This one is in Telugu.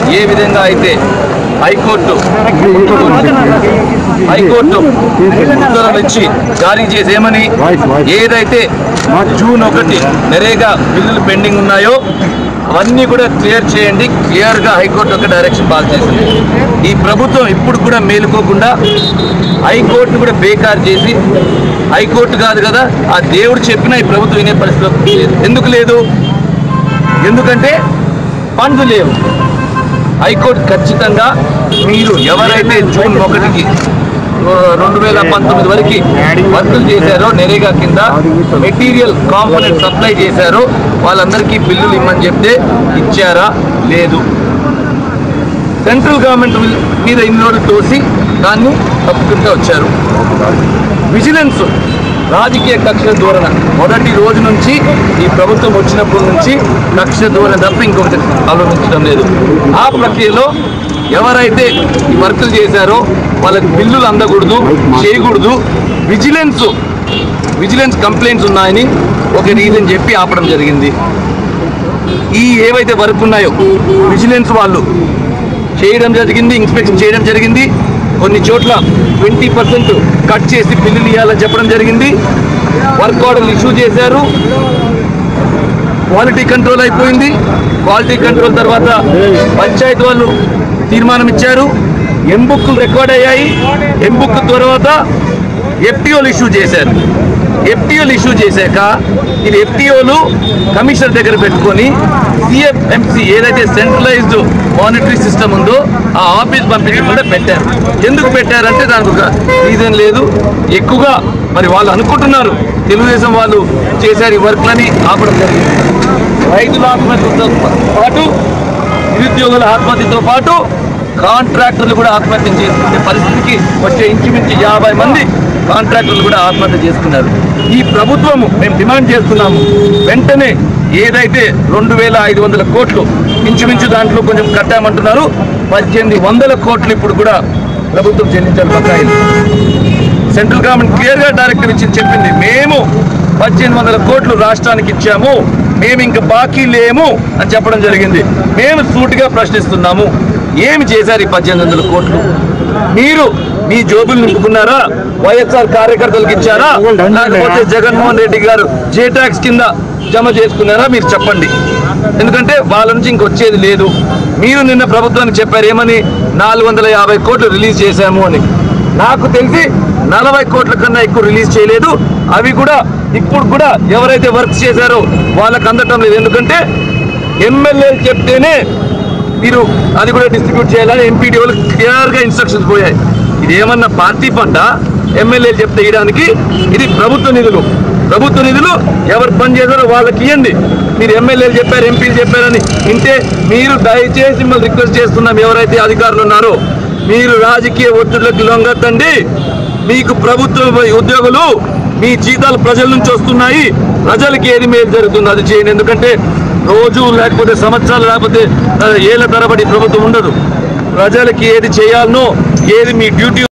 ఏ విధంగా అయితే హైకోర్టు హైకోర్టు ఉత్తర్వులు ఇచ్చి జారీ చేసేమని ఏదైతే జూన్ ఒకటి నరేగా బిల్లులు పెండింగ్ ఉన్నాయో అవన్నీ కూడా క్లియర్ చేయండి క్లియర్గా హైకోర్టు ఒక డైరెక్షన్ పాస్ చేసింది ఈ ప్రభుత్వం ఇప్పుడు కూడా మేలుకోకుండా హైకోర్టును కూడా బేకార్ చేసి హైకోర్టు కాదు కదా ఆ దేవుడు చెప్పినా ఈ ప్రభుత్వం వినే పరిస్థితి లేదు ఎందుకు లేదు ఎందుకంటే ఫండ్స్ లేవు హైకోర్టు ఖచ్చితంగా మీరు ఎవరైతే జూన్ ఒకటికి ఆ, రెండు వేల పంతొమ్మిది వరకు వర్కులు చేశారో నెరేగా కింద మెటీరియల్ కాంపోనెంట్ సప్లై చేశారో వాళ్ళందరికీ బిల్లులు ఇమ్మని చెప్తే ఇచ్చారా లేదు సెంట్రల్ గవర్నమెంట్ మీద ఇన్ని రోజులు తోసి దాన్ని తప్పుకుంటూ వచ్చారు విజిలెన్స్ రాజకీయ కక్ష ధోరణ మొదటి రోజు నుంచి ఈ ప్రభుత్వం వచ్చినప్పటి నుంచి కక్ష ధోరణ తప్ప ఇంకొకటి ఆలోచించడం లేదు ఆ ప్రక్రియలో ఎవరైతే ఈ వర్కులు చేశారో వాళ్ళకి బిల్లులు అందకూడదు చేయకూడదు విజిలెన్స్ విజిలెన్స్ కంప్లైంట్స్ ఉన్నాయని ఒక రీజన్ చెప్పి ఆపడం జరిగింది ఈ ఏవైతే వర్క్ ఉన్నాయో విజిలెన్స్ వాళ్ళు చేయడం జరిగింది ఇన్స్పెక్షన్ చేయడం జరిగింది కొన్ని చోట్ల ట్వంటీ పర్సెంట్ కట్ చేసి బిల్లులు ఇవ్వాలని చెప్పడం జరిగింది వర్క్ ఆర్డర్లు ఇష్యూ చేశారు క్వాలిటీ కంట్రోల్ అయిపోయింది క్వాలిటీ కంట్రోల్ తర్వాత పంచాయతీ వాళ్ళు తీర్మానం ఇచ్చారు ఎంబుక్లు రికార్డ్ అయ్యాయి ఎంబుక్ తర్వాత ఎఫ్టీఓలు ఇష్యూ చేశారు ఎఫ్టీఓలు ఇష్యూ చేశాక ఇది ఎఫ్టీఓలు కమిషనర్ దగ్గర పెట్టుకొని సిఎఫ్ఎంసి ఏదైతే సెంట్రలైజ్డ్ మానిటరీ సిస్టమ్ ఉందో ఆ ఆఫీస్ పంపించకుండా పెట్టారు ఎందుకు పెట్టారంటే దానికి ఒక రీజన్ లేదు ఎక్కువగా మరి వాళ్ళు అనుకుంటున్నారు తెలుగుదేశం వాళ్ళు చేశారు ఈ వర్క్లని ఆపడం జరిగింది రైతుల ఆత్మహత్యతో పాటు నిరుద్యోగుల ఆత్మహత్యతో పాటు కాంట్రాక్టర్లు కూడా ఆత్మహత్య చేసుకునే పరిస్థితికి వచ్చే ఇంచుమించు యాభై మంది కాంట్రాక్టర్లు కూడా ఆత్మహత్య చేసుకున్నారు ఈ ప్రభుత్వము మేము డిమాండ్ చేస్తున్నాము వెంటనే ఏదైతే రెండు వేల ఐదు వందల కోట్లు ఇంచుమించు దాంట్లో కొంచెం కట్టామంటున్నారు పద్దెనిమిది వందల కోట్లు ఇప్పుడు కూడా ప్రభుత్వం చెల్లించాలి బకాయిలు సెంట్రల్ గవర్నమెంట్ క్లియర్ గా డైరెక్టివ్ ఇచ్చి చెప్పింది మేము పద్దెనిమిది వందల కోట్లు రాష్ట్రానికి ఇచ్చాము మేము ఇంకా బాకీ లేము అని చెప్పడం జరిగింది మేము సూటిగా ప్రశ్నిస్తున్నాము ఏమి చేశారు ఈ పద్దెనిమిది వందల కోట్లు మీరు మీ జోబులు నింపుకున్నారా వైఎస్ఆర్ కార్యకర్తలకు ఇచ్చారా లేకపోతే జగన్మోహన్ రెడ్డి గారు జే ట్యాక్స్ కింద జమ చేసుకున్నారా మీరు చెప్పండి ఎందుకంటే వాళ్ళ నుంచి ఇంకొచ్చేది లేదు మీరు నిన్న ప్రభుత్వానికి చెప్పారు ఏమని నాలుగు వందల యాభై కోట్లు రిలీజ్ చేశాము అని నాకు తెలిసి నలభై కోట్ల కన్నా ఎక్కువ రిలీజ్ చేయలేదు అవి కూడా ఇప్పుడు కూడా ఎవరైతే వర్క్ చేశారో వాళ్ళకి అందటం లేదు ఎందుకంటే ఎమ్మెల్యేలు చెప్తేనే మీరు అది కూడా డిస్ట్రిబ్యూట్ చేయాలని ఎంపీడీ వాళ్ళు క్లియర్గా ఇన్స్ట్రక్షన్స్ పోయాయి ఇది ఏమన్నా పార్టీ పంట ఎమ్మెల్యేలు చెప్తే ఇయడానికి ఇది ప్రభుత్వ నిధులు ప్రభుత్వ నిధులు ఎవరు పని చేశారో వాళ్ళకి ఇవ్వండి మీరు ఎమ్మెల్యేలు చెప్పారు ఎంపీలు చెప్పారని ఇంటే మీరు దయచేసి మిమ్మల్ని రిక్వెస్ట్ చేస్తున్నాం ఎవరైతే అధికారులు ఉన్నారో మీరు రాజకీయ ఒత్తిళ్లకు లొంగద్దండి మీకు ప్రభుత్వ ఉద్యోగులు మీ జీతాలు ప్రజల నుంచి వస్తున్నాయి ప్రజలకి ఏది మేలు జరుగుతుంది అది చేయండి ఎందుకంటే రోజు లేకపోతే సంవత్సరాలు లేకపోతే ఆ, ఏళ్ల తరబడి ప్రభుత్వం ఉండదు ప్రజలకి ఏది చేయాలనో ఏది మీ డ్యూటీ